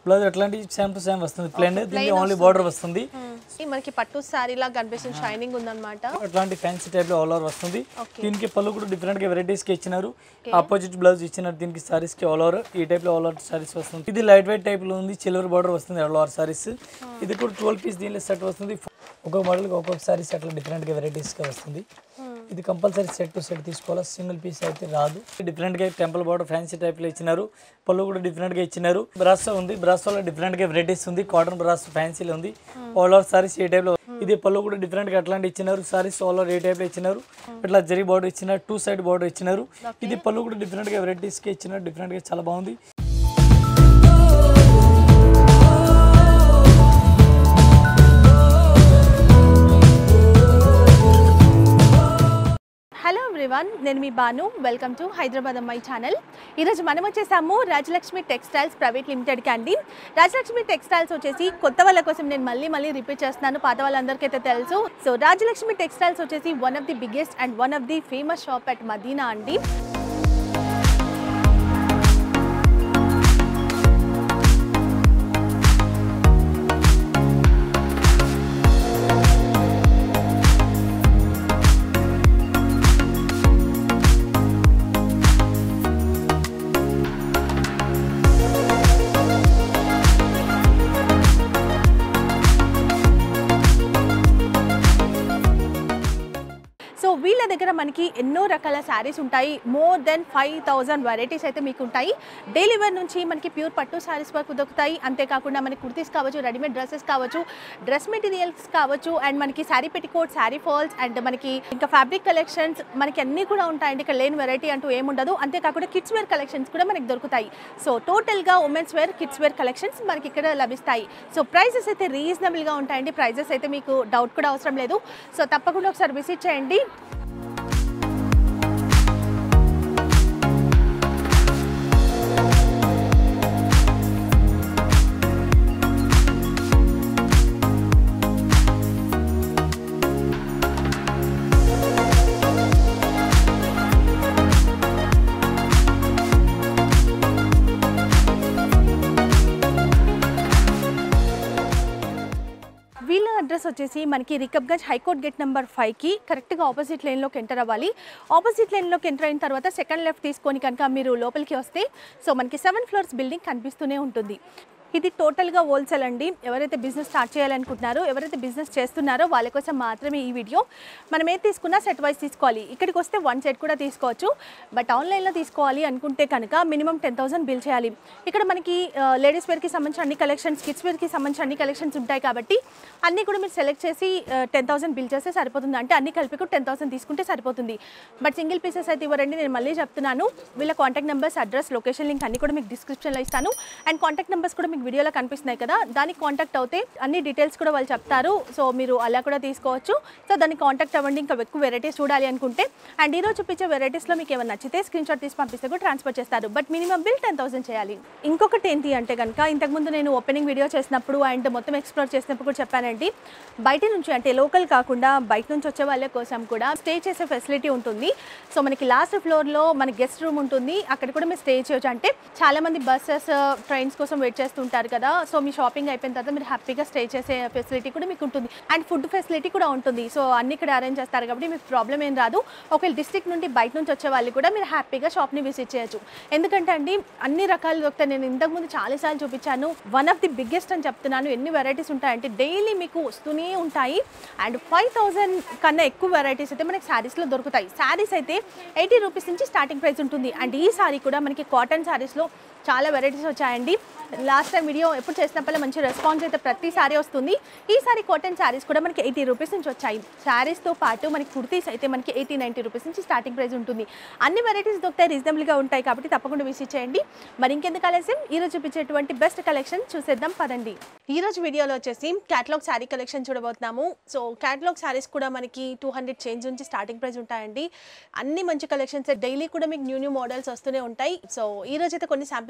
Blouse ఎట్లాంటి same to same వస్తుంది plain దీనికి ఓన్లీ బార్డర్ వస్తుంది ఇది మనకి పట్టు శారీ లాగా కనిపిస్తుంది షైనింగ్ ఉందన్నమాట అట్లాంటి ఫ్యాన్సీ టైప్ లో ఆల్ ఓవర్ వస్తుంది దీనికి పళ్ళు కూడా డిఫరెంట్ గా వెరైటీస్ కి ఇచ్చినారు ఆపోజిట్ బ్లౌజ్ ఇచ్చినారు దీనికి సారీస్ కి ఆల్ ఓవర్ ఈ టైప్ లో ఆల్ ఓవర్ సారీస్ వస్తుంది ఇది లైట్ వెయిట్ టైప్ లో ఉంది సిల్వర్ బార్డర్ వస్తుంది ఆల్ ఓవర్ సారీస్ ఇది కూడా ట్వెల్వ్ పీస్ దీనిలో సెట్ వస్తుంది ఒక్కొక్క మోడల్ ఒక్కొక్క సారీస్ అట్లా డిఫరెంట్ గా వెరైటీస్ గా వస్తుంది ఇది కంపల్సరీ సెట్ టు సెట్ తీసుకోవాలి సింగిల్ పీస్ అయితే రాదు డిఫరెంట్ గా టెంపుల్ బార్డర్ ఫ్యాన్సీ టైప్ లో ఇచ్చినారు పళ్ళు కూడా డిఫరెంట్ గా ఇచ్చినారు బ్రాస్ ఉంది బ్రాస్ లో డిఫరెంట్ గా వెరైటీస్ ఉంది కాటన్ బ్రాస్ ఫ్యాన్సీలో ఉంది ఆల్ ఓవర్ సారీస్ ఈ టైప్ లో ఇది పళ్ళు కూడా డిఫరెంట్ గా అట్లాంటి ఇచ్చినారు సారీస్ ఆల్ ఓవర్ ఏ టైప్ లో ఇచ్చినారు ఇట్లా జరీ బార్డర్ ఇచ్చినారు టూ సైడ్ బార్డర్ ఇచ్చినారు ఇది పళ్ళు కూడా డిఫరెంట్ గా వెరైటీస్ కి ఇచ్చినారు డిఫరెంట్ గా చాలా బాగుంది హలో ఎవ్రీవన్ నేను మీ బాను వెల్కమ్ టు హైదరాబాద్ అమ్మాయి ఛానల్ ఈరోజు మనం వచ్చేసాము రాజలక్ష్మి టెక్స్టైల్స్ ప్రైవేట్ లిమిటెడ్కి అండి రాజలక్ష్మి టెక్స్టైల్స్ వచ్చేసి కొత్త వాళ్ళ కోసం నేను మళ్ళీ మళ్ళీ రిపీట్ చేస్తున్నాను పాత వాళ్ళందరికీ అయితే తెలుసు సో రాజలక్ష్మి టెక్స్టైల్స్ వచ్చేసి one of the biggest and one of the famous shop at Madina అండి సో వీళ్ళ దగ్గర మనకి ఎన్నో రకాల శారీస్ ఉంటాయి more than five thousand varieties అయితే మీకు ఉంటాయి డైలీ వేర్ నుంచి మనకి ప్యూర్ పట్టు శారీస్ వరకు దొరుకుతాయి అంతేకాకుండా మనకి కుర్తీస్ కావచ్చు రెడీమేడ్ డ్రెస్సెస్ కావచ్చు డ్రెస్ మెటీరియల్స్ కావచ్చు అండ్ మనకి saree petticoat saree falls and మనకి ఇంకా ఫ్యాబ్రిక్ కలెక్షన్స్ మనకి అన్నీ కూడా ఉంటాయండి ఇక్కడ లేని వెరైటీ అంటూ ఏముండదు అంతేకాకుండా కిడ్స్ వేర్ కలెక్షన్స్ కూడా మనకి దొరుకుతాయి సో టోటల్గా women's wear kids wear collections మనకి ఇక్కడ లభిస్తాయి సో ప్రైజెస్ అయితే రీజనబుల్గా ఉంటాయండి ప్రైజెస్ అయితే మీకు డౌట్ కూడా అవసరం లేదు సో తప్పకుండా ఒకసారి విజిట్ చేయండి వీళ్ళ అడ్రస్ వచ్చేసి మనకి రికబ్గంజ్ హైకోర్ట్ గేట్ నెంబర్ ఫైవ్కి కరెక్ట్గా ఆపోజిట్ లైన్లోకి ఎంటర్ అవ్వాలి ఆపోజిట్ లైన్లోకి ఎంటర్ అయిన తర్వాత సెకండ్ లెఫ్ట్ తీసుకొని కనుక మీరు లోపలికి వస్తే సో మనకి సెవెన్ ఫ్లోర్స్ బిల్డింగ్ కనిపిస్తూనే ఉంటుంది ఇది టోటల్గా హోల్సేల్ అండి ఎవరైతే బిజినెస్ స్టార్ట్ చేయాలనుకుంటున్నారో ఎవరైతే బిజినెస్ చేస్తున్నారో వాళ్ళ కోసం మాత్రమే ఈ వీడియో మనం ఏది తీసుకున్నా సెట్ వైజ్ తీసుకోవాలి ఇక్కడికి వస్తే వన్ సెట్ కూడా తీసుకోవచ్చు బట్ ఆన్లైన్లో తీసుకోవాలి అనుకుంటే కనుక మినిమం టెన్ థౌసండ్ బిల్ చేయాలి ఇక్కడ మనకి లేడీస్ వేర్కి సంబంధించిన అన్ని కలెక్షన్స్ కిడ్స్ వేర్కి సంబంధించిన అన్ని కలెక్షన్స్ ఉంటాయి కాబట్టి అన్నీ కూడా మీరు సెలెక్ట్ చేసి టెన్ థౌసండ్ బిల్ చేస్తే సరిపోతుంది అంటే అన్ని కలిపి కూడా టెన్ థౌసండ్ తీసుకుంటే సరిపోతుంది బట్ సింగిల్ పీసెస్ అయితే ఇవ్వరండి నేను మళ్ళీ చెప్తున్నాను వీళ్ళ contact numbers address location link అన్ని కూడా మీకు డిస్క్రిప్షన్లో ఇస్తాను అండ్ కాంటాక్ట్ నెంబర్స్ కూడా మీకు వీడియోలో కనిపిస్తున్నాయి కదా దానికి కాంటాక్ట్ అవుతే అన్ని డీటెయిల్స్ కూడా వాళ్ళు చెప్తారు సో మీరు అలా కూడా తీసుకోవచ్చు సో దానికి కాంటాక్ట్ అవ్వండి ఇంకా ఎక్కువ వెరైటీస్ చూడాలి అనుకుంటే అండ్ ఈరోజు చూపించే వెరైటీస్లో మీకు ఏమైనా నచ్చితే స్క్రీన్ షాట్ తీసి పంపిస్తే కూడా ట్రాన్స్ఫర్ చేస్తారు but minimum bill ten thousand చేయాలి ఇంకొకటి ఏంటి అంటే కనుక ఇంతకుముందు నేను ఓపెనింగ్ వీడియో చేసినప్పుడు అండ్ మొత్తం ఎక్స్ప్లోర్ చేసినప్పుడు కూడా చెప్పానండి బయట నుంచి అంటే లోకల్ కాకుండా బయట నుంచి వచ్చే వాళ్ళ కోసం కూడా స్టే చేసే ఫెసిలిటీ ఉంటుంది సో మనకి లాస్ట్ ఫ్లోర్లో మన గెస్ట్ రూమ్ ఉంటుంది అక్కడ కూడా మీరు స్టే చేయొచ్చు అంటే చాలా మంది బస్సెస్ ట్రైన్స్ కోసం వెయిట్ చేస్తుంటారు కదా సో మీ షాపింగ్ అయిపోయిన తర్వాత మీరు హ్యాపీగా స్టే చేసే ఫెసిలిటీ కూడా మీకు ఉంటుంది అండ్ ఫుడ్ ఫెసిలిటీ కూడా ఉంటుంది సో అన్ని ఇక్కడ అరేంజ్ చేస్తారు కాబట్టి మీకు ప్రాబ్లం ఏం రాదు ఒకవేళ డిస్ట్రిక్ట్ నుండి బయట నుంచి వచ్చే వాళ్ళు కూడా మీరు హ్యాపీగా షాప్ని విజిట్ చేయొచ్చు ఎందుకంటే అండి అన్ని రకాలు దొరుకుతాయి నేను ఇంతకుముందు చాలాసార్లు చూపించాను వన్ ఆఫ్ ది బిగ్గెస్ట్ అని చెప్తున్నాను ఎన్ని వెరైటీస్ ఉంటాయంటే డైలీ మీకు వస్తూనే ఉంటాయి అండ్ ఫైవ్ థౌజండ్ కన్నా ఎక్కువ వెరైటీస్ అయితే మనకి శారీస్లో దొరుకుతాయి శారీస్ అయితే ఎయిటీ రూపీస్ నుంచి స్టార్టింగ్ ప్రైస్ ఉంటుంది అండ్ ఈ సారీ కూడా మనకి కాటన్ శారీస్లో చాలా వెరైటీస్ వచ్చాయండి లాస్ట్ టైం వీడియో ఎప్పుడు చేసినప్పుడు మంచి రెస్పాన్స్ అయితే ప్రతి సారీ వస్తుంది ఈసారి కాటన్ శారీస్ కూడా మనకి ఎయిటీ రూపీస్ నుంచి వచ్చాయి శారీస్తో పాటు మనకి కుర్తీస్ అయితే మనకి ఎయిటీ నైంటీ రూపీస్ నుంచి స్టార్టింగ్ ప్రైస్ ఉంటుంది అన్ని వెరైటీస్ దొరుకుతాయి రీజనబుల్గా ఉంటాయి కాబట్టి తప్పకుండా విజిట్ చేయండి మరి ఇంకెందుకు ఆలస్యం ఈరోజు చూపించేటువంటి బెస్ట్ కలెక్షన్ చూసేద్దాం పదండి ఈరోజు వీడియోలో వచ్చేసి క్యాటలాగ్ శారీ కలెక్షన్ చూడబోతున్నాము సో క్యాటలాగ్ శారీస్ కూడా మనకి టూ హండ్రెడ్ చేంజ్ నుంచి స్టార్టింగ్ ప్రైస్ ఉంటాయండి అన్ని మంచి కలెక్షన్స్ డైలీ కూడా మీకు న్యూ న్యూ మోడల్స్ వస్తూనే ఉంటాయి సో ఈ రోజు అయితే కొన్ని శాంపిల్స్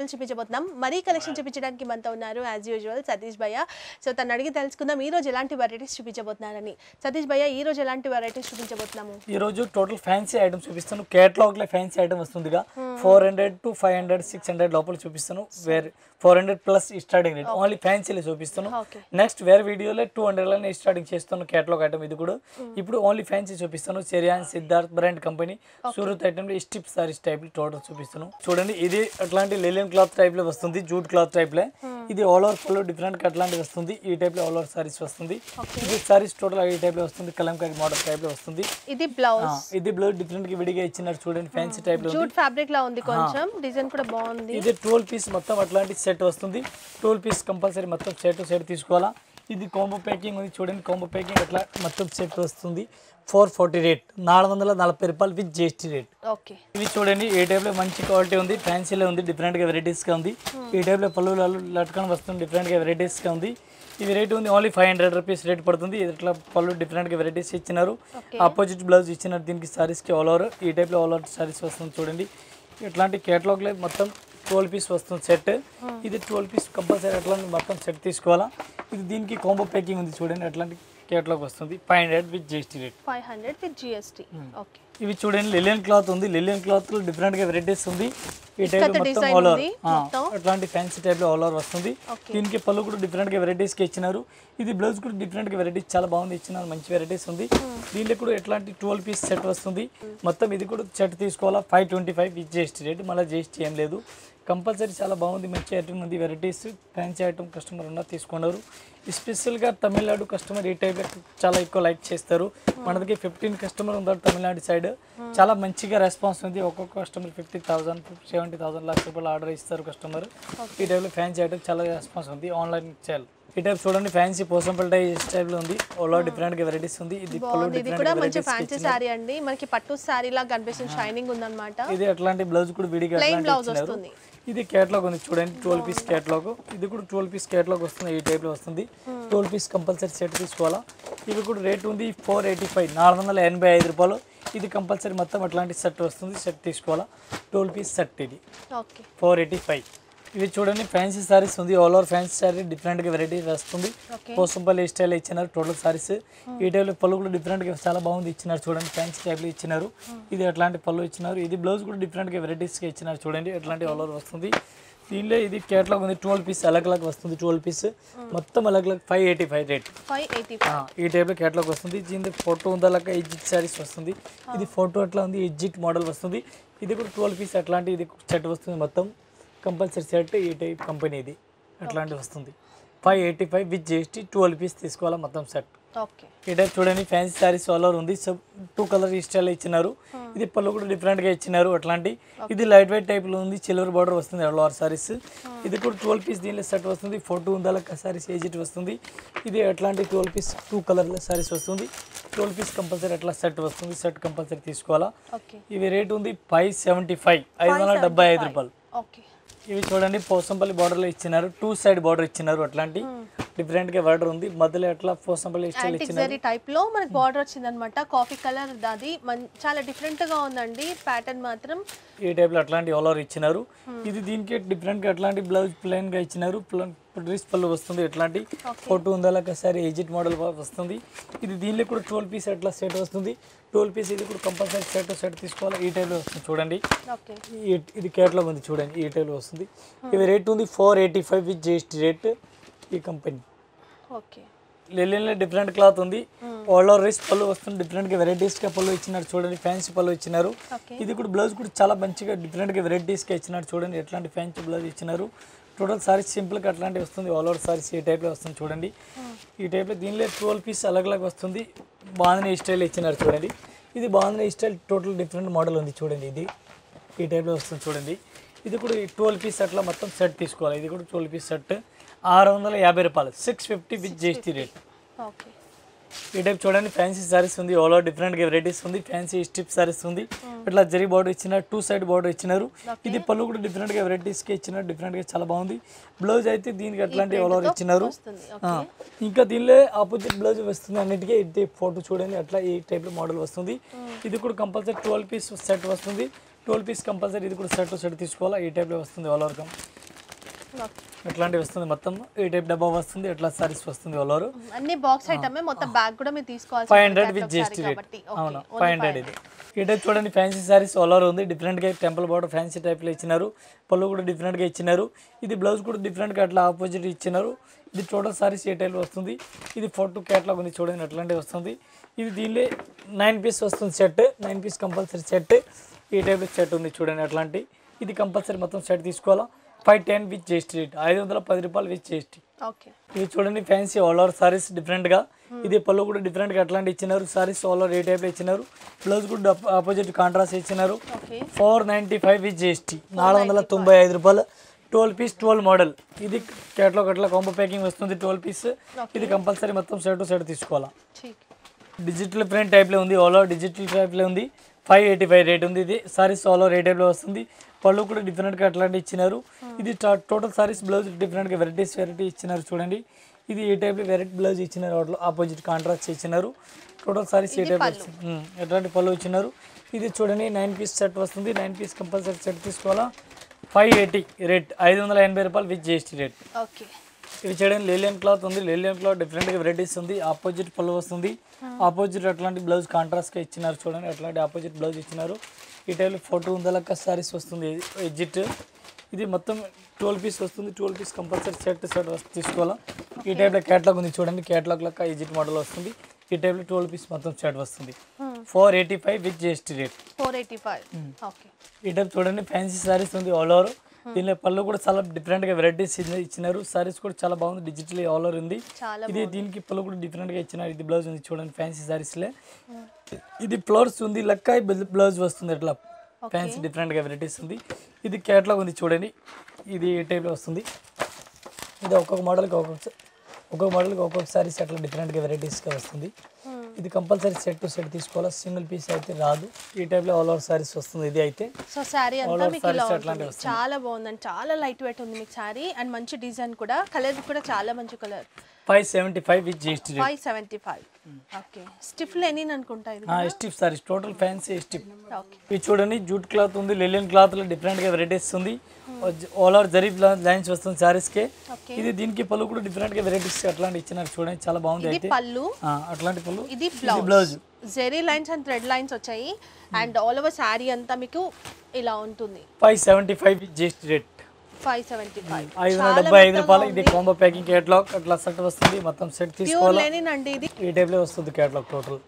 మోడల్ చూపించబోతున్నాం మరీ కలెక్షన్ చూపించడానికి మనతో ఉన్నారు యాజ్ యూజువల్ సతీష్ భయ్య సో తను అడిగి తెలుసుకుందాం ఈ రోజు ఎలాంటి వెరైటీస్ చూపించబోతున్నారని సతీష్ భయ్య ఈ రోజు ఎలాంటి వెరైటీస్ చూపించబోతున్నాము ఈ రోజు టోటల్ ఫ్యాన్సీ ఐటమ్ చూపిస్తాను కేటలాగ్ లో ఫ్యాన్సీ ఐటమ్ వస్తుందిగా four hundred to five hundred six hundred లోపల చూపిస్తాను వేరే four hundred plus starting rate only ఫ్యాన్సీలో చూపిస్తాను ఓకే నెక్స్ట్ వేరే వీడియోలో టూ హండ్రెడ్ లోనే స్టార్టింగ్ చేస్తాను కేటలాగ్ ఐటమ్ ఇది కూడా ఇప్పుడు ఓన్లీ ఫ్యాన్సీ చూపిస్తాను Cherian Siddharth brand company Surat item లో స్టిప్ సారీస్ టైప్ టోటల్ చూపిస్తాను చూడండి ఇది అట్లాంటి లెలియన్ క్లాత్ టైప్ లో వస్తుంది జూట్ క్లాత్ టైప్ లో ఇది ఆల్ ఓవర్ ఫుల్ డిఫరెంట్ అట్లాంటి వస్తుంది ఈ టైప్ లో ఆల్ ఓవర్ సారీస్ వస్తుంది ఇది సారీస్ టోటల్ ఈ టైప్ లో వస్తుంది కలంకారీ మోడల్ టైప్ లో వస్తుంది ఇది బ్లౌజ్ ఆ, ఇది బ్లౌజ్ డిఫరెంట్ గా విడిగా ఇచ్చినారు చూడండి ఫ్యాన్సీ టైప్ లో ఉంది జూట్ ఫ్యాబ్రిక్ లా ఉంది కొంచెం డిజైన్ కూడా బాగుంది ఇది ట్వెల్వ్ పీస్ మొత్తం అట్లాంటి సెట్ వస్తుంది ట్వెల్వ్ పీస్ కంపల్సరీ మొత్తం సెట్ సెట్ తీసుకోవాలా ఇది కాంబో ప్యాకింగ్ ఉంది చూడండి కాంబో ప్యాకింగ్ అట్లా మొత్తం సెట్ వస్తుంది ఫోర్ ఫార్టీ రేట్ నాలుగు వందల నలభై రూపాయలు విత్ జిఎస్టీ రేట్ ఓకే ఇవి చూడండి ఏ టైప్లో మంచి క్వాలిటీ ఉంది ఫ్యాన్సీలో ఉంది డిఫరెంట్గా వెరైటీస్గా ఉంది ఈ టైప్లో పళ్ళు లట్కన్ వస్తుంది డిఫరెంట్గా వెరైటీస్గా ఉంది ఇది రేట్ ఉంది only five hundred rupees rate పడుతుంది ఇది ఇట్లా పళ్ళు డిఫరెంట్గా వెరైటీస్ ఇచ్చినారు Okay. ఆపోజిట్ బ్లౌజ్ ఇచ్చినారు దీనికి సారీస్కి ఆల్ ఓవర్ ఈ టైప్లో ఆల్ ఓవర్ సారీస్ వస్తుంది చూడండి ఇట్లాంటి కేటలాగ్లో మొత్తం ట్వెల్వ్ పీస్ వస్తుంది సెట్ ఇది ట్వెల్వ్ పీస్ కంపల్సరీ అట్లా మొత్తం సెట్ తీసుకోవాలా ఇది దీనికి కాంబో ప్యాకింగ్ ఉంది చూడండి అట్లాంటి కేటలాగ్ వస్తుంది five hundred with GST rate five hundred with GST okay ఇవి చూడండి లిలియన్ క్లాత్ ఉంది లిలియన్ క్లాత్ లో డిఫరెంట్ గా వెరైటీస్ ఉంది ఈ టైప్ ఇక్కత మొత్తం design ఆల్ ఓవర్ ఉంది మొత్తం. అట్లాంటి ఫ్యాన్సీ టైప్ లో ఆల్ ఓవర్ వస్తుంది Okay. దీనికి పళ్ళు కూడా డిఫరెంట్ గా వెరైటీస్ కి ఇచ్చినారు ఇది బ్లౌజ్ కూడా డిఫరెంట్ గా వెరైటీస్ చాలా బాగుంది ఇచ్చినారు మంచి వెరైటీస్ ఉంది దీంట్లో కూడా ఎట్లాంటి ట్వెల్వ్ పీస్ సెట్ వస్తుంది మొత్తం ఇది కూడా సెట్ తీసుకోవాలా five twenty five with GST rate మళ్ళీ జిఎస్టీ ఏం లేదు కంపల్సరీ చాలా బాగుంది మంచి ఐటమ్ ఉంది వెరైటీస్ ఫ్యాన్సీ ఐటమ్ కస్టమర్ ఉన్నారు తీసుకున్నారు స్పెషల్గా తమిళనాడు కస్టమర్ ఈ టైప్ చాలా ఎక్కువ లైక్ చేస్తారు మన దగ్గర ఫిఫ్టీన్ కస్టమర్ ఉన్నారు తమిళనాడు సైడ్ చాలా మంచిగా రెస్పాన్స్ ఉంది ఒక్కొక్క customer fifty thousand seventy thousand lakh రూపాయలు ఆర్డర్ ఇస్తారు కస్టమర్ ఈ టైప్లో ఫ్యాన్సీ ఐటమ్ చాలా రెస్పాన్స్ ఉంది ఆన్లైన్ చేయాలి ఈ టైప్ చూడండి ఫ్యాన్సీ పోసంపల్లి టైప్ లో ఉంది ఓలో డిఫరెంట్ గా వెరైటీస్ ఉంది ఇది పళ్ళు బాగుంది ఇది different కూడా గా మంచి varieties కి ఫ్యాన్సీ ఇచ్చినారు. శారీ అండి మనకి పట్టు శారీ లా కనిపిస్తుంది షైనింగ్ ఉందన్నమాట ఇది అట్లాంటి బ్లౌజ్ కూడా విడిగా Plain అట్లాంటి blouse ఇచ్చినారు. వస్తుంది. ఇది కేటలాగ్ ఉంది చూడండి ట్వెల్వ్ పీస్ కేటలాగ్ ఇది కూడా ట్వెల్వ్ పీస్ కేటలాగ్ వస్తుంది ఈ టైప్ లో వస్తుంది ట్వెల్వ్ పీస్ కంపల్సరీ సెట్ తీసుకోవాలా ఇవి కూడా రేట్ ఉంది ఫోర్ ఎయిటీ ఫైవ్ నాలుగు వందల ఎనభై ఐదు రూపాయలు ఇది కంపల్సరీ మొత్తం అట్లాంటి సెట్ వస్తుంది సెట్ తీసుకోవాలా ట్వెల్వ్ పీస్ సెట్ ఇది ఓకే ఫోర్ ఎయిటీ ఫైవ్ ఇవి చూడండి ఫ్యాన్సీ సారీస్ ఉంది ఆల్ ఓవర్ ఫ్యాన్సీ సారీ డిఫరెంట్గా వెరైటీ వస్తుంది ఓకే పోసంపల్లి స్టైల్ ఇచ్చినారు టోటల్ సారీస్ ఈ టైప్లో పళ్ళు కూడా డిఫరెంట్గా చాలా బాగుంది ఇచ్చినారు చూడండి ఫ్యాన్సీ టైప్లో ఇచ్చినారు ఇది అట్లాంటి పళ్ళు ఇచ్చినారు ఇది బ్లౌజ్ కూడా డిఫరెంట్గా వెరైటీస్గా ఇచ్చినారు చూడండి అట్లాంటి ఆల్ ఓవర్ వస్తుంది దీనిలో ఇది కేటలాగ్ ఉంది ట్వెల్వ్ పీస్ అలగ్ అలగ్ వస్తుంది ట్వెల్వ్ పీస్ మొత్తం అలగ్ అలగ్ five eighty five rate five eighty ఈ టైప్లో కేటలాగ్ వస్తుంది దీని ఫోటో ఉందలక ఎడ్జిట్ సారీస్ వస్తుంది ఇది ఫోటో అట్లా ఉంది ఎడ్జిట్ మోడల్ వస్తుంది ఇది కూడా ట్వెల్వ్ పీస్ అట్లాంటి ఇది సెట్ వస్తుంది మొత్తం కంపల్సరీ సెట్ ఈ టైప్ కంపెనీ ఇది అట్లాంటివి వస్తుంది five eighty five with GST twelve piece తీసుకోవాలా మొత్తం సెట్ ఓకే ఈ టైప్ చూడండి ఫ్యాన్సీ సారీస్ ఆల్ ఓవర్ ఉంది సో టూ కలర్ స్టైల్ ఇచ్చినారు ఇది పళ్ళు కూడా different గా ఇచ్చినారు అట్లాంటి ఇది లైట్ వెయిట్ టైప్ లో ఉంది సిల్వర్ బార్డర్ వస్తుంది ఆల్ ఓవర్ సారీస్ ఇది కూడా ట్వెల్వ్ పీస్ దీనిలో సెట్ వస్తుంది ఫోటో ఉందాల సారీస్ ఏజిట్ వస్తుంది ఇది అట్లాంటి twelve piece two colour sarees వస్తుంది ట్వెల్వ్ పీస్ కంపల్సరీ అట్లా సెట్ వస్తుంది సెట్ కంపల్సరీ తీసుకోవాలా ఓకే ఇవి రేట్ ఉంది ఫైవ్ సెవెంటీ ఫైవ్ ఐదు వందల డెబ్బై ఐదు రూపాయలు ఓకే ఇవి చూడండి పోసంపల్లి బార్డర్లో ఇచ్చినారు టూ సైడ్ బార్డర్ ఇచ్చినారు అట్లాంటి different గా బార్డర్ ఉంది మధ్యలో ఎట్లా పోసంపల్లి స్టైల్ యాంటిక్ ఇచ్చినారు జరీ టైప్ లో మనకి బార్డర్ వచ్చిందనమాట కాఫీ కలర్ అది మన్- చాలా డిఫరెంట్ గా ఉందండి ప్యాటర్న్ మాత్రం ఈ టైప్లో అట్లాంటి ఆల్ ఇచ్చినారు ఇది దీనికి డిఫరెంట్గా అట్లాంటి బ్లౌజ్ ప్లెయిన్గా ఇచ్చినారు డ్రెస్ పళ్ళు వస్తుంది ఎట్లాంటి ఫోటో ఉందా ఒకసారి ఎజిట్ మోడల్ వస్తుంది ఇది దీనిలో కూడా ట్వెల్వ్ పీస్ అట్లా సెట్ వస్తుంది ట్వెల్వ్ పీస్ ఇది కూడా కంపల్సరీ సెట్ సెట్ తీసుకోవాలి ఈ టైప్లో వస్తుంది చూడండి ఓకే ఈ- ఇది కేటలాగ్ ఉంది చూడండి ఈ టైప్లో వస్తుంది ఇవి రేట్ ఉంది four eighty five with GST rate ఈ కంపెనీ ఓకే లెలిన్లో డిఫరెంట్ క్లాత్ ఉంది ఆల్ ఓవర్ రైస్ పళ్ళు వస్తుంది డిఫరెంట్గా వెరైటీస్గా పళ్ళు ఇచ్చినారు చూడండి ఫ్యాన్సీ పళ్ళు ఇచ్చినారు ఓకే ఇది కూడా బ్లౌజ్ కూడా చాలా మంచిగా డిఫరెంట్గా వెరైటీస్గా ఇచ్చినారు చూడండి ఎట్లాంటి ఫ్యాన్సీ బ్లౌజ్ ఇచ్చినారు టోటల్ సారీస్ సింపుల్గా అట్లాంటివి వస్తుంది ఆల్ ఓవర్ సారీస్ ఈ టైప్లో వస్తుంది చూడండి ఈ టైప్లో దీనిలో ట్వెల్వ్ పీస్ అలగ్ అలగ్ వస్తుంది బాగుంది స్టైల్ ఇచ్చినారు చూడండి ఇది బాగుంది స్టైల్ టోటల్ డిఫరెంట్ మోడల్ ఉంది చూడండి ఇది ఈ టైప్లో వస్తుంది చూడండి ఇది కూడా ట్వెల్వ్ పీస్ అట్లా మొత్తం సెట్ తీసుకోవాలి ఇది కూడా ట్వెల్వ్ పీస్ సెట్ ఆరు వందల యాభై రూపాయలు six fifty with GST rate okay ఈ టైప్ చూడండి ఫ్యాన్సీ సారీస్ ఉంది ఆల్ ఓవర్ డిఫరెంట్ వెరైటీస్ ఉంది ఫ్యాన్సీ స్టిప్ సారీస్ ఉంది ఇట్లా జరీ బార్డర్ ఇచ్చినారు టూ సైడ్ బార్డర్ ఇచ్చినారు ఇది పళ్ళు కూడా డిఫరెంట్ గా వెరైటీస్ కి ఇచ్చినారు డిఫరెంట్ గా చాలా బాగుంది బ్లౌజ్ అయితే దీనికి అట్లాంటి ఆల్ ఓవర్ ఇచ్చినారు వస్తుంది ఆ, ఇంకా దీనిలో ఆపోజిట్ బ్లౌజ్ వస్తుంది అన్నిటికీ ఇది ఫోటో చూడండి అట్లా ఈ టైప్ లో మోడల్ వస్తుంది ఇది కూడా కంపల్సరీ ట్వెల్వ్ పీస్ సెట్ వస్తుంది ట్వెల్వ్ పీస్ కంపల్సరీ ఇది కూడా సెట్ సెట్ తీసుకోవాలా ఈ టైప్లో వస్తుంది ఆల్ ఓవర్ కమ్ ఓకే ఇట్లాంటివి వస్తుంది మొత్తం ఈ టైప్ డబ్బా వస్తుంది ఎట్లా సారీస్ వస్తుంది ఆల్ ఓవర్ అన్ని బాక్స్ ఐటమ్ మొత్తం బ్యాగ్ కూడా మీరు తీసుకోవాల్సి ఫైవ్ ఉంటుంది hundred with catalog GST saree rate కాబట్టి అవును ఓకే ఫైవ్ హండ్రెడ్ ఇది ఈ టైప్ చూడండి ఫ్యాన్సీ సారీస్ ఆల్ ఓవర్ ఉంది డిఫరెంట్గా టెంపుల్ బార్డర్ ఫ్యాన్సీ టైప్లో ఇచ్చినారు పళ్ళు కూడా డిఫరెంట్గా ఇచ్చినారు ఇది బ్లౌజ్ కూడా డిఫరెంట్గా అట్లా ఆపోజిట్ ఇచ్చినారు ఇది టోటల్ సారీస్ ఏ టైప్లో వస్తుంది ఇది ఫోటో క్యాట్లాగ్ ఉంది చూడండి అట్లాంటివి వస్తుంది ఇది దీనిలో నైన్ పీస్ వస్తుంది set nine piece compulsory set ఈ టైప్లో సెట్ ఉంది చూడండి అట్లాంటి ఇది కంపల్సరీ మొత్తం సెట్ తీసుకోవాలా five ten with GST rate ఐదు వందల పది రూపాయలు విత్ జిఎస్టీ ఓకే ఇది చూడండి fancy all over sarees different గా ఇది పళ్ళు కూడా డిఫరెంట్ గా అట్లాంటి ఇచ్చినారు సారీస్ ఆల్ ఓవర్ ఏ టైప్ లో ఇచ్చినారు బ్లౌజ్ కూడా ఆపోజిట్ కాంట్రాస్ట్ ఇచ్చినారు okay four ninety five with GST నాలుగు వందల తొంభై ఐదు రూపాయలు ట్వెల్వ్ పీస్ ట్వెల్వ్ మోడల్ ఇది కేటలాగ్ అట్లా కాంబో ప్యాకింగ్ వస్తుంది ట్వెల్వ్ పీస్ ఇది కంపల్సరీ మొత్తం సెట్ టు సెట్ తీసుకోవాలా ठीक డిజిటల్ ప్రింట్ టైప్లో ఉంది ఆల్ ఓవర్ డిజిటల్ టైప్లో ఉంది ఫైవ్ ఎయిటీ ఫైవ్ రేట్ ఉంది ఇది సారీస్ ఆల్ ఓవర్ ఏ టైప్లో వస్తుంది పళ్ళు కూడా డిఫరెంట్గా అట్లాంటి ఇచ్చినారు ఇది టోటల్ సారీస్ బ్లౌజ్ డిఫరెంట్గా వెరైటీస్ వెరైటీ ఇచ్చినారు చూడండి ఇది ఏ టైప్లో వెరైటీ బ్లౌజ్ ఇచ్చినారు వాటిలో ఆపోజిట్ కాంట్రాస్ట్ ఇచ్చినారు టోటల్ సారీస్ ఏ టైప్ ఎట్లాంటి పళ్ళు ఇచ్చినారు ఇది చూడండి నైన్ పీస్ సెట్ వస్తుంది నైన్ పీస్ కంపల్సరీ సెట్ తీసుకోవాలా ఫైవ్ ఎయిటీ రేట్ ఐదు వందల ఎనభై రూపాయలు విత్ జిఎస్టీ రేట్ ఓకే ఇవి చేయడానికి లేలియన్ క్లాత్ ఉంది లేలియన్ క్లాత్ డిఫరెంట్ గా వెరైటీస్ ఉంది ఆపోజిట్ పళ్ళు వస్తుంది ఆపోజిట్ అట్లాంటి బ్లౌజ్ కాంట్రాస్ట్ గా ఇచ్చినారు చూడండి అట్లాంటి ఆపోజిట్ బ్లౌజ్ ఇచ్చినారు ఈ టైప్లో ఫోటో ఉందలక్క సారీస్ వస్తుంది ఎడ్జిట్ ఇది మొత్తం ట్వెల్వ్ పీస్ వస్తుంది twelve piece compulsory set set తీసుకోవాలా ఈ టైప్లో క్యాట్లాగ్ ఉంది చూడండి క్యాట్లాగ్ లెక్క ఎజిట్ మోడల్ వస్తుంది ఈ టైప్లో ట్వెల్వ్ పీస్ మొత్తం సెట్ వస్తుంది four eighty five with GST rate four eighty five okay ఈ టైప్ చూడండి ఫ్యాన్సీ సారీస్ ఉంది ఆల్ ఓవర్ దీనిలో పళ్ళు కూడా చాలా డిఫరెంట్ గా వెరైటీస్ ఇచ్చినారు సారీస్ కూడా చాలా బాగుంది డిజిటల్ ఆల్ ఓవర్ ఉంది చాలా ఇది దీనికి పళ్ళు కూడా డిఫరెంట్ గా ఇచ్చినారు ఇది బ్లౌజ్ ఉంది చూడండి ఫ్యాన్సీ సారీస్ లే ఇది ఫ్లవర్స్ ఉంది లెక్క బ్లౌజ్ వస్తుంది అట్లా ఫ్యాన్సీ డిఫరెంట్ గా వెరైటీస్ ఉంది ఇది కేటలాగ్ ఉంది చూడండి ఇది ఈ టైప్ లో వస్తుంది ఇది ఒక్కొక్క మోడల్కి ఒక్కొక్క ఒక్కొక్క మోడల్కి ఒక్కొక్క సారీస్ అట్లా డిఫరెంట్గా వెరైటీస్గా వస్తుంది ఇది కంపల్సరీ సెట్ టు సెట్ తీసుకోవాలా సింగిల్ పీస్ అయితే రాదు ఈ టైప్లో ఆల్ ఓవర్ సారీస్ వస్తుంది ఇది అయితే సో శారీ All అంతా over మీకు ఇలా sarees అట్లాంటివి ఉంటుంది చాలా బాగుందండి చాలా లైట్ వెయిట్ ఉంది మీకు శారీ అండ్ మంచి డిజైన్ కూడా కలర్ కూడా చాలా మంచి colour five seventy five with GST rate five seventy five okay stiff linen అనుకుంటా ఇది stiff sarees total fancy stiff okay ఇవి చూడండి జూట్ క్లాత్ ఉంది లెలియన్ క్లాత్ లో డిఫరెంట్ గా వెరైటీస్ ఉంది ఆల్ ఓవర్ జరీ లైన్స్ వస్తుంది సారీస్ కి ఓకే ఇది దీనికి పళ్ళు కూడా డిఫరెంట్ గా వెరైటీస్ అట్లాంటి ఇచ్చినారు చూడండి చాలా బాగుంది ఇది అయితే పళ్ళు ఆ, అట్లాంటి పళ్ళు ఇది blouse blouse zari lines and thread lines వచ్చాయి అండ్ ఆల్ ఓవర్ శారీ అంతా మీకు ఇలా ఉంటుంది five seventy five with GST rate five seventy five ఐదు వందల డెబ్బై ఐదు రూపాయలు ఇది కాంబో ప్యాకింగ్ కేటలాగ్ అట్లా సెట్ వస్తుంది మొత్తం సెట్ ప్యూర్ తీసుకోవాలా లెనిన్ అండి ఇది ఈ టైప్లో వస్తుంది కేటలాగ్ టోటల్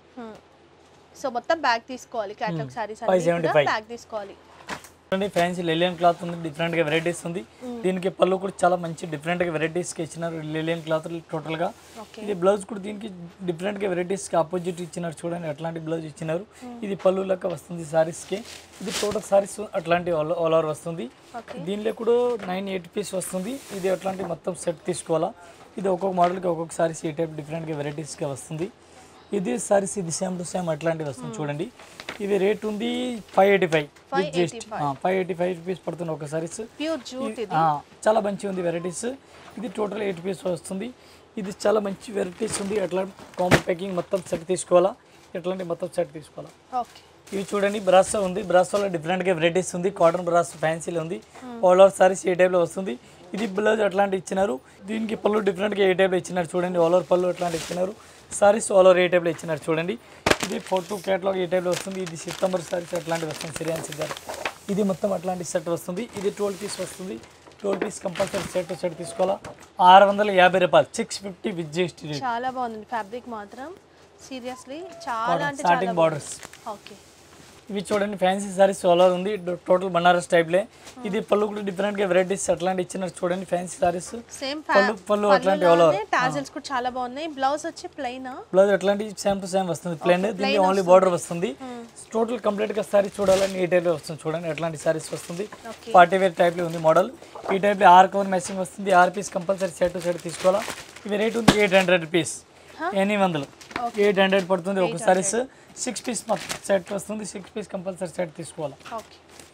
సో మొత్తం బ్యాగ్ తీసుకోవాలి catalogue sarees Five seventy five. Bag తీసుకోవాలి చూడండి ఫ్యాన్సీ లెలియన్ క్లాత్ ఉంది డిఫరెంట్ గా వెరైటీస్ ఉంది దీనికి పళ్ళు కూడా చాలా మంచి డిఫరెంట్ గా వెరైటీస్ కి ఇచ్చినారు లెలియన్ క్లాత్ టోటల్ గా ఓకే ఇది బ్లౌజ్ కూడా దీనికి డిఫరెంట్ గా వెరైటీస్ కి ఆపోజిట్ ఇచ్చినారు చూడండి అట్లాంటి బ్లౌజ్ ఇచ్చినారు ఇది పళ్ళు లెక్క వస్తుంది సారీస్ కి ఇది టోటల్ సారీస్ అట్లాంటి ఆల్ ఓవర్ వస్తుంది ఓకే దీనిలో కూడా నైన్ ఎయిట్ పీస్ వస్తుంది ఇది అట్లాంటి మొత్తం సెట్ తీసుకోవాలా ఇది ఒక్కొక్క మోడల్కి ఒక్కొక్క సారీస్ ఈ టైప్ డిఫరెంట్గా వెరైటీస్గా వస్తుంది ఇది సారీస్ ఇది సేమ్ టు సేమ్ అట్లాంటివి వస్తుంది చూడండి ఇది రేట్ ఉంది five eighty five with just five eighty five rupees పడుతుంది ఒక సారీస్ ప్యూర్ జూట్ ఇది చాలా మంచి ఉంది వెరైటీస్ ఇది టోటల్ ఎయిట్ పీస్ వస్తుంది ఇది చాలా మంచి వెరైటీస్ ఉంది అట్లా కాంబో ప్యాకింగ్ మొత్తం సెట్ తీసుకోవాలా ఎట్లాంటి మొత్తం సెట్ తీసుకోవాలా ఓకే ఇవి చూడండి బ్రాసో ఉంది బ్రాసోలో డిఫరెంట్గా వెరైటీస్ ఉంది కాటన్ బ్రాస్ ఫ్యాన్సీలో ఉంది ఆల్ ఓవర్ సారీస్ ఏ టైప్లో వస్తుంది ఇది బ్లౌజ్ అట్లాంటి ఇచ్చినారు దీనికి పళ్ళు డిఫరెంట్గా ఏ టైప్లో ఇచ్చినారు చూడండి ఆల్ ఓవర్ పళ్ళు అట్లాంటి ఇచ్చినారు సారీస్ ఆల్ ఓవర్ ఏ టైప్లో ఇచ్చినారు చూడండి ఇది ఫోటో క్యాట్లాగ్ ఏ టైప్లో వస్తుంది ఇది సితంబర్ సారీస్ అట్లాంటివి వస్తుంది సిరియాన్ సిద్ధార్ ఇది మొత్తం అట్లాంటి సెట్ వస్తుంది ఇది ట్వెల్వ్ పీస్ వస్తుంది twelve piece compulsory set set తీసుకోవాలా ఆరు వందల యాభై రూపాయలు సిక్స్ ఫిఫ్టీ విత్ జిఎస్టీ చాలా బాగుంది ఫ్యాబ్రిక్ మాత్రం సీరియస్లీ చాలా అంటే చాలా స్టార్టింగ్ బార్డర్స్ ఓకే ఇవి చూడండి ఫ్యాన్సీ సారీస్ సోలార్ ఉంది టోటల్ బనారస్ టైప్లే ఇది పళ్ళు కూడా డిఫరెంట్ గా వెరైటీస్ అట్లాంటి ఇచ్చినారు చూడండి ఫ్యాన్సీ సారీస్ సేమ్ పళ్ళు పళ్ళు అట్లాంటి all over. టాజల్స్ కూడా చాలా బాగున్నాయి బ్లౌజ్ వచ్చి ప్లెయిన్ బ్లౌజ్ అట్లాంటి సేమ్ టు సేమ్ వస్తుంది ప్లేన్ దీనికి ఓన్లీ బార్డర్ వస్తుంది టోటల్ కంప్లీట్ గా సారీ చూడాలని ఈ టైప్ వస్తుంది చూడండి ఎట్లాంటి సారీస్ వస్తుంది Okay. పార్టీ వేర్ టైప్ లో ఉంది మోడల్ ఈ టైప్ లో ఆర్ కవర్ మ్యాచింగ్ వస్తుంది ఆర్ piece compulsory set to set తీసుకోవాలా ఇవి రేట్ ఉంది ఎయిట్ హండ్రెడ్ రూపీస్ ఎనిమిది వందలు ఎయిట్ హండ్రెడ్ పడుతుంది ఒక సారీస్ సిక్స్ పీస్ సెట్ వస్తుంది సిక్స్ పీస్ కంపల్సరీ సెట్ తీసుకోవాలా ఓకే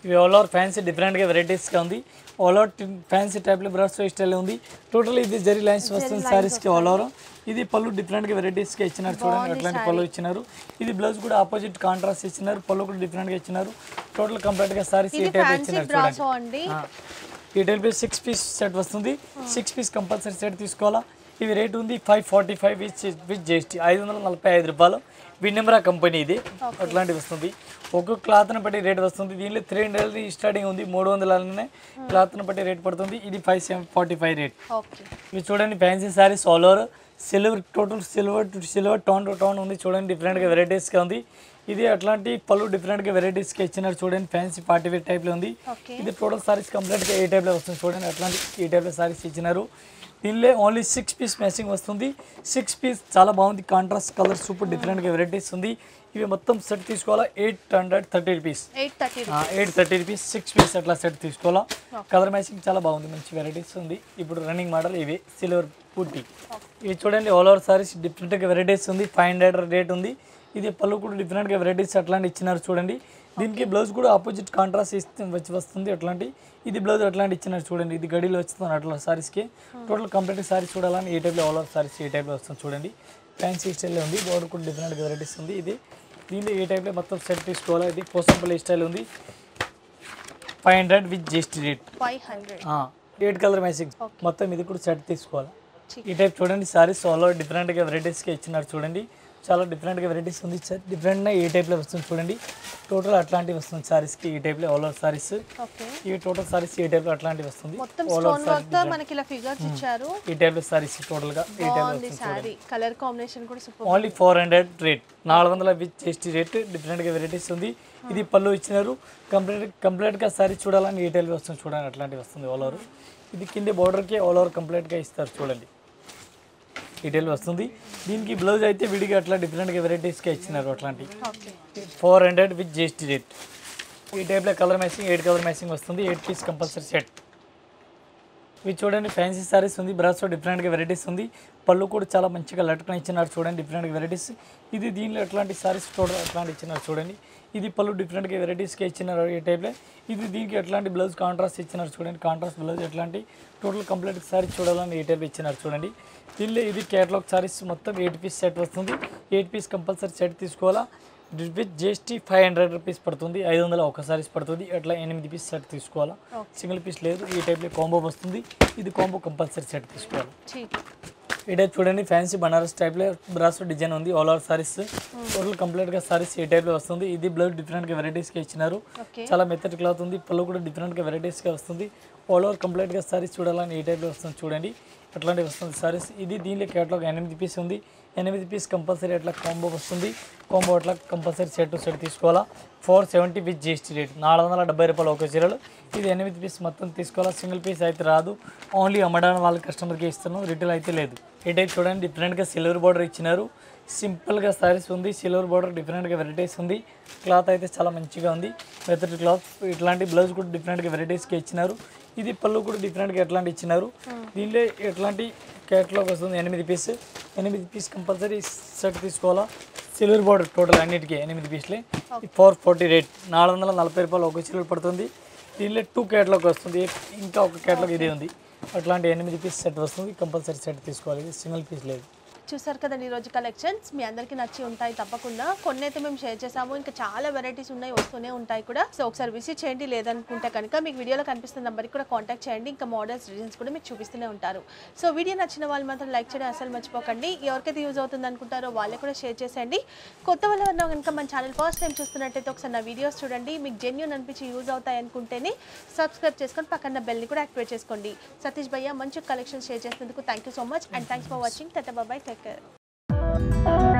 ఇవి ఆల్ ఓవర్ ఫ్యాన్సీ డిఫరెంట్గా వెరైటీస్గా ఉంది ఆల్ ఓవర్ ఫ్యాన్సీ టైప్లో బ్రష్ స్టైల్ ఉంది టోటల్ ఇది జరీ లైన్స్ వస్తుంది సారీస్కి ఆల్ ఓవర్ ఇది పళ్ళు డిఫరెంట్గా వెరైటీస్గా ఇచ్చినారు చూడండి అట్లాంటి పళ్ళు ఇచ్చినారు ఇది బ్లౌజ్ కూడా ఆపోజిట్ కాంట్రాస్ట్ ఇచ్చినారు పళ్ళు కూడా డిఫరెంట్గా ఇచ్చినారు టోటల్ కంప్లీట్గా సారీస్ ఈ ఇది టైప్ ఫ్యాన్సీ ఇచ్చినారు చూడండి బ్రాసో అండి ఆ. ఈ టైప్ సిక్స్ పీస్ సెట్ వస్తుంది సిక్స్ పీస్ కంపల్సరీ సెట్ తీసుకోవాలా ఇవి రేట్ ఉంది five forty five with with GST ఐదు వందల నలభై ఐదు రూపాయలు విన్నెమరా కంపెనీ ఇది అట్లాంటివి వస్తుంది ఒక్కొక్క క్లాత్ని బట్టి రేట్ వస్తుంది దీనిలో త్రీ హండ్రెడ్ స్టార్టింగ్ ఉంది మూడు వందలనే క్లాత్ని బట్టి రేట్ పడుతుంది ఇది five seven forty five rate okay ఇవి చూడండి fancy sarees all over silver total silver to silver tone to tone ఉంది చూడండి డిఫరెంట్గా వెరైటీస్గా ఉంది ఇది అట్లాంటి పళ్ళు డిఫరెంట్గా వెరైటీస్గా ఇచ్చినారు చూడండి ఫ్యాన్సీ పార్టీ వేర్ టైప్లో ఉంది ఓకే ఇది టోటల్ సారీస్ కంప్లీట్గా ఏ టైప్లో వస్తుంది చూడండి అట్లాంటి ఈ టైప్లో సారీస్ ఇచ్చినారు దీనిలో ఓన్లీ సిక్స్ పీస్ మ్యాచింగ్ వస్తుంది సిక్స్ పీస్ చాలా బాగుంది కాంట్రాస్ట్ కలర్ సూపర్ డిఫరెంట్గా వెరైటీస్ ఉంది ఇవి మొత్తం సెట్ తీసుకోవాలా eight hundred thirty rupees eight thirty eight thirty rupees six piece అట్లా సెట్ తీసుకోవాలా కలర్ మ్యాచింగ్ చాలా బాగుంది మంచి వెరైటీస్ ఉంది ఇప్పుడు రన్నింగ్ మోడల్ ఇవి సిల్వర్ పూర్తి ఇవి చూడండి ఆల్ ఓవర్ సారీస్ డిఫరెంట్గా వెరైటీస్ ఉంది ఫైవ్ హండ్రెడ్ రేట్ ఉంది ఇది పళ్ళు కూడా డిఫరెంట్గా వెరైటీస్ అట్లాంటి ఇచ్చినారు చూడండి దీనికి బ్లౌజ్ కూడా ఆపోజిట్ కాంట్రాస్ట్ ఇస్తే వచ్చి వస్తుంది అట్లాంటి ఇది బ్లౌజ్ అట్లాంటి ఇచ్చినారు చూడండి ఇది గడిలో వస్తుంది అట్లా సారీస్కి టోటల్ కంప్లీట్ సారీస్ చూడాలని ఈ టైప్లో ఆల్ ఓవర్ సారీస్ ఈ టైప్లో వస్తుంది చూడండి ఫ్యాన్సీ స్టైల్లో ఉంది బోర్డర్ కూడా డిఫరెంట్ వెరైటీస్ ఉంది ఇది దీనిలో ఈ టైప్లో మొత్తం సెట్ తీసుకోవాలి ఇది పోసంపల్లి స్టైల్ ఉంది five hundred with GST rate five hundred eight colour matching మొత్తం ఇది కూడా సెట్ తీసుకోవాలి ठीक. ఈ టైప్ చూడండి సారీస్ ఆల్ ఓవర్ డిఫరెంట్గా వెరైటీస్గా ఇచ్చినారు చూడండి చాలా డిఫరెంట్గా వెరైటీస్ ఉంది డిఫరెంట్గా ఈ టైప్లో వస్తుంది చూడండి టోటల్ అట్లాంటివి వస్తుంది సారీస్కి ఈ టైప్లో ఆల్ ఓవర్ సారీస్ ఓకే ఈ టోటల్ సారీస్ ఈ టైప్లో అట్లాంటివి వస్తుంది మొత్తం ఆల్ స్టోన్ ఓవర్ వర్క్ తో మనకి ఇలా ఫిగర్స్ ఇచ్చారు ఈ టైప్లో సారీస్ టోటల్గా ఈ టైప్లో బాగుంది శారీ కలర్ కాంబినేషన్ కూడా super only four hundred rate నాలుగు వందల విత్ జిఎస్టీ రేట్ డిఫరెంట్గా వెరైటీస్ ఉంది ఇది పళ్ళు ఇచ్చినారు కంప్లీట్ కంప్లీట్గా సారీ చూడాలని ఈ టైల్ వస్తుంది చూడండి అట్లాంటివి వస్తుంది ఆల్ ఓవర్ ఇది కింద బార్డర్కి ఆల్ ఓవర్ కంప్లీట్గా ఇస్తారు చూడండి ఈ టైల్ వస్తుంది దీనికి బ్లౌజ్ అయితే విడిగా అట్లా డిఫరెంట్గా వెరైటీస్గా ఇచ్చినారు అట్లాంటివి okay four hundred with GST rate ఈ టైప్లో colour matching eight colour matching వస్తుంది ఎయిట్ పీస్ కంపల్సరీ సెట్ ఇవి చూడండి ఫ్యాన్సీ సారీస్ ఉంది బ్రాస్లో డిఫరెంట్గా వెరైటీస్ ఉంది పళ్ళు కూడా చాలా మంచిగా లట్టుకొని ఇచ్చినారు చూడండి డిఫరెంట్గా వెరైటీస్ ఇది దీనిలో ఎట్లాంటి సారీస్ టోటల్ అట్లాంటి ఇచ్చినారు చూడండి ఇది పళ్ళు డిఫరెంట్గా వెరైటీస్గా ఇచ్చినారు ఈ టైప్లో ఇది దీనికి ఎట్లాంటి బ్లౌజ్ కాంట్రాస్ట్ ఇచ్చినారు చూడండి కాంట్రాస్ట్ బ్లౌజ్ ఎట్లాంటి టోటల్ కంప్లీట్ సారీస్ చూడాలని ఈ టైప్ ఇచ్చినారు చూడండి దీనిలో ఇది కేటలాగ్ సారీస్ మొత్తం ఎయిట్ పీస్ సెట్ వస్తుంది ఎయిట్ పీస్ కంపల్సరీ సెట్ తీసుకోవాలా with GST five hundred rupees పడుతుంది ఐదు వందల ఒక సారీస్ పడుతుంది అట్లా ఎనిమిది పీస్ సెట్ తీసుకోవాలా సింగిల్ పీస్ లేదు ఈ టైప్లో కాంబో వస్తుంది ఇది కాంబో కంపల్సరీ సెట్ తీసుకోవాలి ठीक ఈ టైప్ చూడండి ఫ్యాన్సీ బనారస్ టైప్లో బ్రాస్ డిజైన్ ఉంది ఆల్ ఓవర్ సారీస్ టోటల్ కంప్లీట్గా సారీస్ ఈ టైప్లో వస్తుంది ఇది బ్లౌజ్ డిఫరెంట్గా వెరైటీస్గా ఇచ్చినారు ఓకే చాలా మెత్తటి క్లాత్ ఉంది పళ్ళు కూడా డిఫరెంట్గా వెరైటీస్గా వస్తుంది ఆల్ ఓవర్ కంప్లీట్గా సారీస్ చూడాలని ఈ టైప్లో వస్తుంది చూడండి అట్లాంటివి వస్తుంది సారీస్ ఇది దీనిలో కేటలాగ్ ఎనిమిది పీస్ ఉంది ఎనిమిది పీస్ కంపల్సరీ అట్లా కాంబో వస్తుంది కాంబో అట్లా కంపల్సరీ సెట్ టు సెట్ తీసుకోవాలా four seventy with GST rate నాలుగు వందల డెబ్బై రూపాయలు ఒక చీరలు ఇది ఎనిమిది పీస్ మొత్తం తీసుకోవాలా సింగిల్ పీస్ అయితే రాదు ఓన్లీ అమ్మడానికి వాళ్ళ కస్టమర్కి ఇస్తున్నాం రిటైల్ అయితే లేదు ఈ టైప్ చూడండి డిఫరెంట్గా సిల్వర్ బార్డర్ ఇచ్చినారు సింపుల్గా సారీస్ ఉంది సిల్వర్ బార్డర్ డిఫరెంట్గా వెరైటీస్ ఉంది క్లాత్ అయితే చాలా మంచిగా ఉంది మెత్తటి క్లాత్ ఇట్లాంటి బ్లౌజ్ కూడా డిఫరెంట్గా వెరైటీస్గా ఇచ్చినారు ఇది పళ్ళు కూడా డిఫరెంట్గా ఎట్లాంటి ఇచ్చినారు దీనిలో ఎట్లాంటి కేటలాగ్ వస్తుంది ఎనిమిది పీస్ ఎనిమిది పీస్ కంపల్సరీ సెట్ తీసుకోవాలా సిల్వర్ బార్డర్ టోటల్ అన్నిటికీ ఎనిమిది పీస్లే ఫోర్ ఫార్టీ రేట్ నాలుగు వందల నలభై రూపాయలు ఒక సిల్వర్ పడుతుంది దీనిలో టూ కేటలాగ్ వస్తుంది ఇంకా ఒక కేటలాగ్ ఇదే ఉంది అట్లాంటి ఎనిమిది పీస్ సెట్ వస్తుంది కంపల్సరీ సెట్ తీసుకోవాలి ఇది సింగిల్ పీస్ లేదు చూసారు కదండి ఈరోజు కలెక్షన్స్ మీ అందరికీ నచ్చి ఉంటాయి తప్పకుండా కొన్ని అయితే మేము షేర్ చేసాము ఇంకా చాలా వెరైటీస్ ఉన్నాయి వస్తూనే ఉంటాయి కూడా సో ఒకసారి విజిట్ చేయండి లేదనుకుంటే కనుక మీకు వీడియోలో కనిపిస్తున్న నెంబర్కి కూడా కాంటాక్ట్ చేయండి ఇంకా మోడల్స్ డిజైన్స్ కూడా మీకు చూపిస్తూనే ఉంటారు సో వీడియో నచ్చిన వాళ్ళు మాత్రం లైక్ చేయడం అసలు మర్చిపోకండి ఎవరికైతే యూజ్ అవుతుంది అనుకుంటారో వాళ్ళే కూడా షేర్ చేసేయండి కొత్త వాళ్ళు ఎవరైనా కనుక మన ఛానల్ ఫస్ట్ టైం చూస్తున్నట్టయితే ఒకసారి నా వీడియోస్ చూడండి మీకు జెన్యున్ అనిపించి యూజ్ అవుతాయి అనుకుంటేనే సబ్స్క్రైబ్ చేసుకొని పక్కన బెల్ని కూడా యాక్టివేట్ చేసుకోండి సతీష్ భయ్య మంచి కలెక్షన్ షేర్ చేసినందుకు thank you so much and thanks for watching tata బాబాయ్ టేక్ కేర్